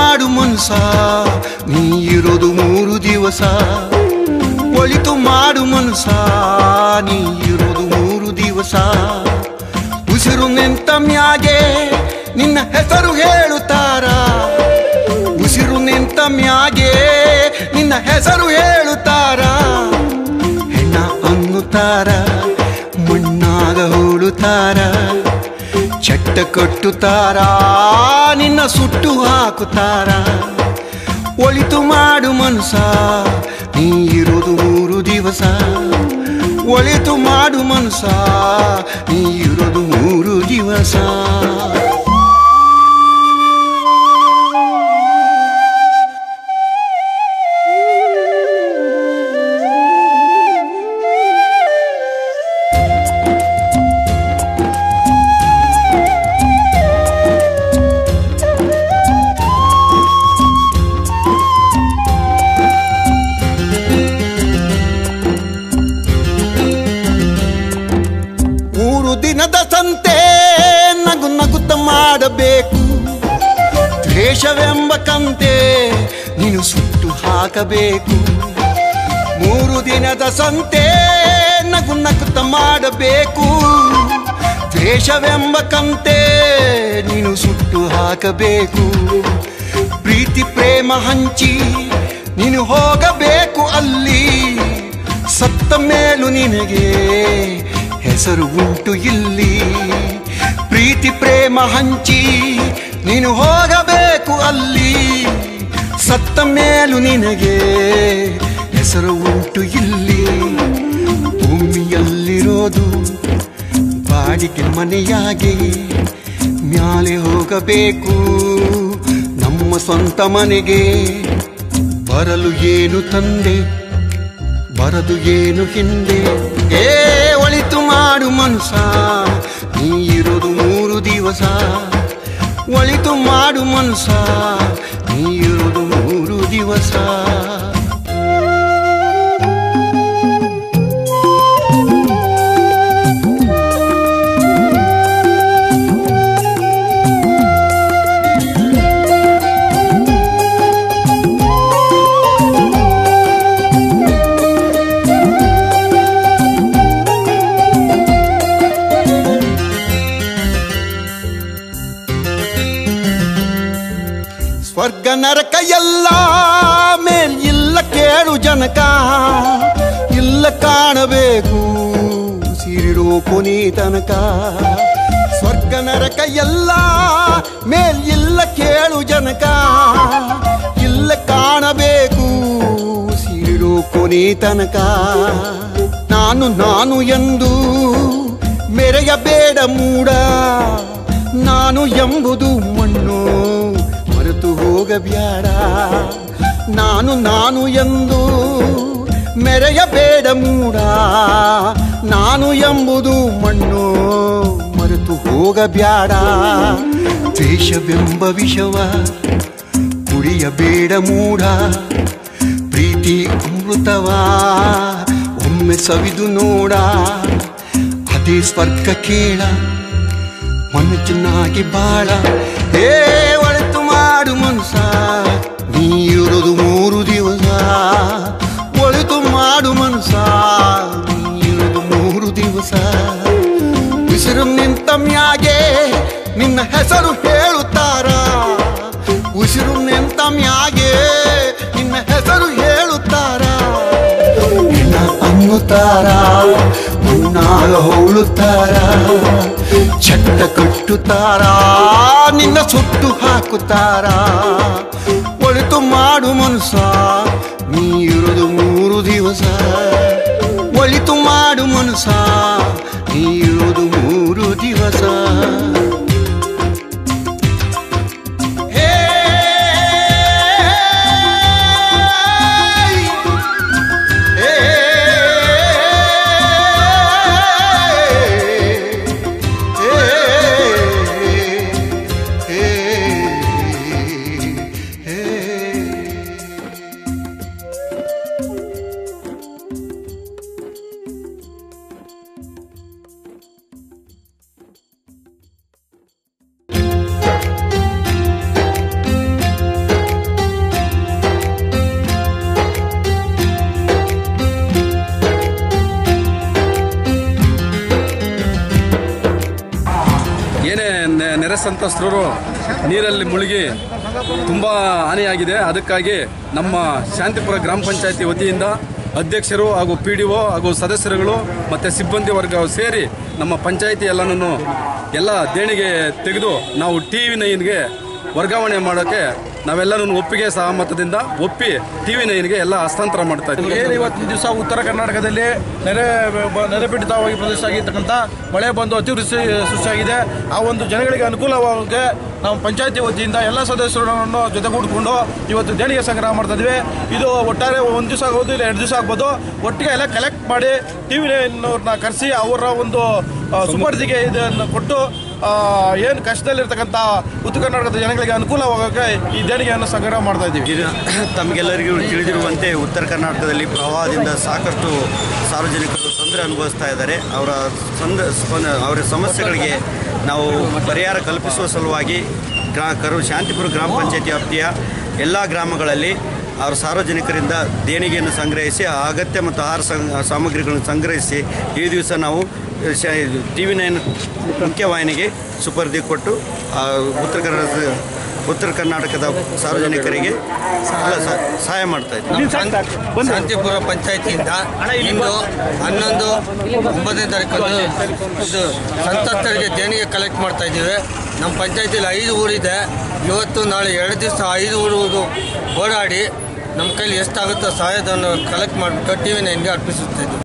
ಮಾಡು ಮನ್ಸ ನೀ ಇರೋದು ಮೂರು ದಿವಸ ಒಳಿತು ಮಾಡು ಮನ್ಸ ನೀ ಇರೋದು ಮೂರು ದಿವಸ ಉಸಿರು ನಿಂತ ಮ್ಯಾಗೆ ನಿನ್ನ ಹೆಸರು ಹೇಳುತ್ತಾರ ಉಸಿರು ನಿಂತ ಮ್ಯಾಗೆ ನಿನ್ನ ಹೆಸರು ಹೇಳುತ್ತಾರ ಹೆಣ್ಣ ಅನ್ನುತ್ತಾರ ಮಣ್ಣಾಗ ಹೂಳುತ್ತಾರ ಚಟ್ಟ ಕಟ್ಟುತ್ತಾರ ನಿನ್ನ ಸುಟ್ಟು ಹಾಕುತ್ತಾರ ಒಳಿತು ಮಾಡು ಮನಸ ನೀ ಇರೋದು ಮೂರು ದಿವಸ ಒಳಿತು ಮಾಡು ಮನಸ ನೀ ಇರೋದು ಮೂರು ದಿವಸ ಮೂರು ದಿನದ ಸಂತೆ ನಗು ನಗುತ್ತ ಮಾಡಬೇಕು ದ್ವೇಷವೆಂಬ ಕಂತೆ ನೀನು ಸುಟ್ಟು ಹಾಕಬೇಕು ಮೂರು ದಿನದ ಸಂತೆ ನಗು ನಗುತ್ತ ಮಾಡಬೇಕು ದ್ವೇಷವೆಂಬ ಕಂತೆ ನೀನು ಸುಟ್ಟು ಹಾಕಬೇಕು ಪ್ರೀತಿ ಪ್ರೇಮ ಹಂಚಿ ನೀನು ಹೋಗಬೇಕು ಅಲ್ಲಿ ಸತ್ತ ಮೇಲೂ ನಿನಗೆ ಹೆಸರು ಉಂಟು ಇಲ್ಲಿ ಪ್ರೀತಿ ಪ್ರೇಮ ಹಂಚಿ ನೀನು ಹೋಗಬೇಕು ಅಲ್ಲಿ ಸತ್ತ ಮೇಲೂ ನಿನಗೆ ಹೆಸರು ಉಂಟು ಇಲ್ಲಿ ಭೂಮಿಯಲ್ಲಿರೋದು ಬಾಡಿಗೆ ಮನೆಯಾಗಿ ಮ್ಯಾಲೆ ಹೋಗಬೇಕು ನಮ್ಮ ಸ್ವಂತ ಮನೆಗೆ ಬರಲು ಏನು ತಂದೆ ಬರದು ಏನು ಹಿಂದೆ ಏ ಒಳಿತು ಮಾಡು ಮನ್ಸ ನೀ ಇರೋದು ಮೂರು ದಿವಸ ಒಳಿತು ಮಾಡು ಮನ್ಸ ನೀ ಇರೋದು ಮೂರು ದಿವಸ ಸ್ವರ್ಗ ನರಕ ಎಲ್ಲ ಮೇಲ್ ಇಲ್ಲ ಕೇಳು ಜನಕ ಇಲ್ಲ ಕಾಣಬೇಕು ಸಿರಿರೋ ಕೊನೆ ತನಕ ಸ್ವರ್ಗ ನರಕ ಎಲ್ಲ ಮೇಲ್ ಇಲ್ಲ ಕೇಳು ಜನಕ ಇಲ್ಲ ಕಾಣಬೇಕು ಸಿರಿರೋ ಕೊನೆ ತನಕ ನಾನು ನಾನು ಎಂದು ಮೆರೆಯಬೇಡ ಮೂಡ ನಾನು ಎಂಬುದು ಮಣ್ಣು ಮರೆತು ಹೋಗಬ್ಯಾಡ ನಾನು ನಾನು ಎಂದು ಮೆರೆಯಬೇಡ ಮೂಡ ನಾನು ಎಂಬುದು ಮಣ್ಣು ಮರೆತು ಹೋಗಬ್ಯಾಡ ದ್ವೇಷವೆಂಬ ವಿಷವ ಕುಡಿಯಬೇಡ ಮೂಡ ಪ್ರೀತಿ ಅಮೃತವ ಒಮ್ಮೆ ಸವಿದು ನೋಡ ಅದೇ ಸ್ವರ್ಗ ಕೇಳ ಮಣ್ಣು ಚೆನ್ನಾಗಿ ಬಾಳ ಏ ಒಳಿತು ಮಾಡು ಮನ್ಸ ನೀ ಇರೋದು ಮೂರು ದಿವಸ ಒಳಿತು ಮಾಡು ಮನ್ಸ ನೀ ಇರೋದು ಮೂರು ದಿವಸ ಉಸಿರು ನಿಂತ ಮ್ಯಾಗೆ ನಿನ್ನ ಹೆಸರು ಹೇಳುತ್ತಾರ ಉಸಿರು ನಿಂತ ಮ್ಯಾಗೆ ನಿನ್ನ ಹೆಸರು ಹೇಳುತ್ತಾರ ಹೆಣ್ಣ ಅನ್ನುತ್ತಾರ ಮುನ್ನಾಗ ಹೋಳುತ್ತಾರ ಚಟ್ಟ ಕಟ್ಟುತ್ತಾರ ನಿನ್ನ ಸುಟ್ಟು ಹಾಕುತ್ತಾರ ಒಳಿತು ಮಾಡು ಮನಸ ನೀ ಇರೋದು ಮೂರು ದಿವಸ ಒಳಿತು ಮಾಡು ಮನಸ ನೀ ಇರೋದು ಮೂರು ದಿವಸ ಹೇ ನೆರೆ ಸಂತ್ರಸ್ತರು ನೀರಲ್ಲಿ ಮುಳುಗಿ ತುಂಬ ಹಾನಿಯಾಗಿದೆ ಅದಕ್ಕಾಗಿ ನಮ್ಮ ಶಾಂತಿಪುರ ಗ್ರಾಮ ಪಂಚಾಯತಿ ವತಿಯಿಂದ ಅಧ್ಯಕ್ಷರು ಹಾಗೂ ಪಿ ಡಿ ಒ ಹಾಗೂ ಸದಸ್ಯರುಗಳು ಮತ್ತು ಸಿಬ್ಬಂದಿ ವರ್ಗ ಸೇರಿ ನಮ್ಮ ಪಂಚಾಯತಿ ಎಲ್ಲನೂ ಎಲ್ಲ ದೇಣಿಗೆ ತೆಗೆದು ನಾವು ಟಿ ವಿ ನೈನ್ಗೆ ವರ್ಗಾವಣೆ ಮಾಡೋಕ್ಕೆ ನಾವೆಲ್ಲರೂ ಒಪ್ಪಿಗೆ ಸಹಮತದಿಂದ ಒಪ್ಪಿ ಟಿ ವಿ ನೈನ್ಗೆ ಎಲ್ಲ ಹಸ್ತಾಂತರ ಮಾಡ್ತಾ ಇದ್ದೀವಿ ಏನು ಇವತ್ತಿನ ದಿವಸ ಉತ್ತರ ಕರ್ನಾಟಕದಲ್ಲಿ ನೆರೆ ಬ- ನೆರೆಪೀಡಿತವಾಗಿ ಪ್ರದೇಶ ಆಗಿರ್ತಕ್ಕಂಥ ಮಳೆ ಬಂದು ಅತಿವೃಷ್ಟಿ ಸೃಷ್ಟಿಯಾಗಿದೆ ಆ ಒಂದು ಜನಗಳಿಗೆ ಅನುಕೂಲವಾಗೋಕ್ಕೆ ನಾವು ಪಂಚಾಯತಿ ವತಿಯಿಂದ ಎಲ್ಲ ಸದಸ್ಯರನ್ನು ಜೊತೆಗೂಡಿಕೊಂಡು ಇವತ್ತು ದೇಣಿಗೆ ಸಂಗ್ರಹ ಮಾಡ್ತಾ ಇದ್ವಿ ಇದು ಒಟ್ಟಾರೆ ಒಂದು ದಿವಸ ಆಗ್ಬೋದು ಇಲ್ಲ ಎರಡು ದಿವಸ ಆಗ್ಬೋದು ಒಟ್ಟಿಗೆ ಎಲ್ಲ ಕಲೆಕ್ಟ್ ಮಾಡಿ ಟಿ ವಿ ನೈನ್ನವ್ರನ್ನ ಕರೆಸಿ ಅವರ ಒಂದು ಆ, ಸುಪರ್ದಿಗೆ ಇದನ್ನು ಕೊಟ್ಟು ಏನು ಕಷ್ಟದಲ್ಲಿರ್ತಕ್ಕಂಥ ಉತ್ತರ ಕರ್ನಾಟಕದ ಜನಗಳಿಗೆ ಅನುಕೂಲವಾಗೋಕ್ಕೆ ಈ ದೇಣಿಗೆಯನ್ನು ಸಂಗ್ರಹ ಮಾಡ್ತಾ ಇದ್ದೀವಿ ಇದು ತಮಗೆಲ್ಲರಿಗೂ ತಿಳಿದಿರುವಂತೆ ಉತ್ತರ ಕರ್ನಾಟಕದಲ್ಲಿ ಪ್ರವಾಹದಿಂದ ಸಾಕಷ್ಟು ಸಾರ್ವಜನಿಕರು ತೊಂದರೆ ಅನುಭವಿಸ್ತಾ ಇದ್ದಾರೆ ಅವರ ಸಂದ ಸ್ಪಂದ- ಅವರ ಸಮಸ್ಯೆಗಳಿಗೆ ನಾವು ಪರಿಹಾರ ಕಲ್ಪಿಸುವ ಸಲುವಾಗಿ ಗ್ರಾ ಕರು ಶಾಂತಿಪುರ ಗ್ರಾಮ ಪಂಚಾಯತಿ ವ್ಯಾಪ್ತಿಯ ಎಲ್ಲ ಗ್ರಾಮಗಳಲ್ಲಿ ಅವರ ಸಾರ್ವಜನಿಕರಿಂದ ದೇಣಿಗೆಯನ್ನು ಸಂಗ್ರಹಿಸಿ ಆ ಅಗತ್ಯ ಮತ್ತು ಆಹಾರ ಸಂ- ಸಾಮಗ್ರಿಗಳನ್ನು ಸಂಗ್ರಹಿಸಿ ಈ ದಿವಸ ನಾವು ಟಿ ವಿ ನೈನ್ ಮುಖ್ಯವಾಹಿನಿಗೆ ಸುಪರ್ದಿ ಕೊಟ್ಟು ಆ, ಉತ್ತರ ಕರ್ನಾಟಕದ ಉತ್ತರ ಕರ್ನಾಟಕದ ಸಾರ್ವಜನಿಕರಿಗೆ ಎಲ್ಲ ಸ- ಸಹಾಯ ಮಾಡ್ತಾ ಇದ್ದೀವಿ ಶಾಂತಿಪುರ ಪಂಚಾಯತಿಯಿಂದ ಇಂದು ಹನ್ನೊಂದು ಒಂಬತ್ತನೇ ತಾರೀಕಂದು ಇದು ಸಂತ್ರಸ್ತರಿಗೆ ದೇಣಿಗೆ ಕಲೆಕ್ಟ್ ಮಾಡ್ತಾ ಇದ್ದೀವಿ ನಮ್ಮ ಪಂಚಾಯತಿಲಿ ಐದು ಊರಿದೆ ಇವತ್ತು ನಾಳೆ ಎರಡು ದಿವಸ ಐದು ಊರು ಓಡಾಡಿ ನಮ್ಮ ಕೈಲಿ ಎಷ್ಟಾಗುತ್ತೋ ಸಹಾಯಧನ ಕಲೆಕ್ಟ್ ಮಾಡಿಬಿಟ್ಟು ಟಿ ವಿ ನೈನ್ಗೆ ಅರ್ಪಿಸುತ್ತಿದ್ದೀವಿ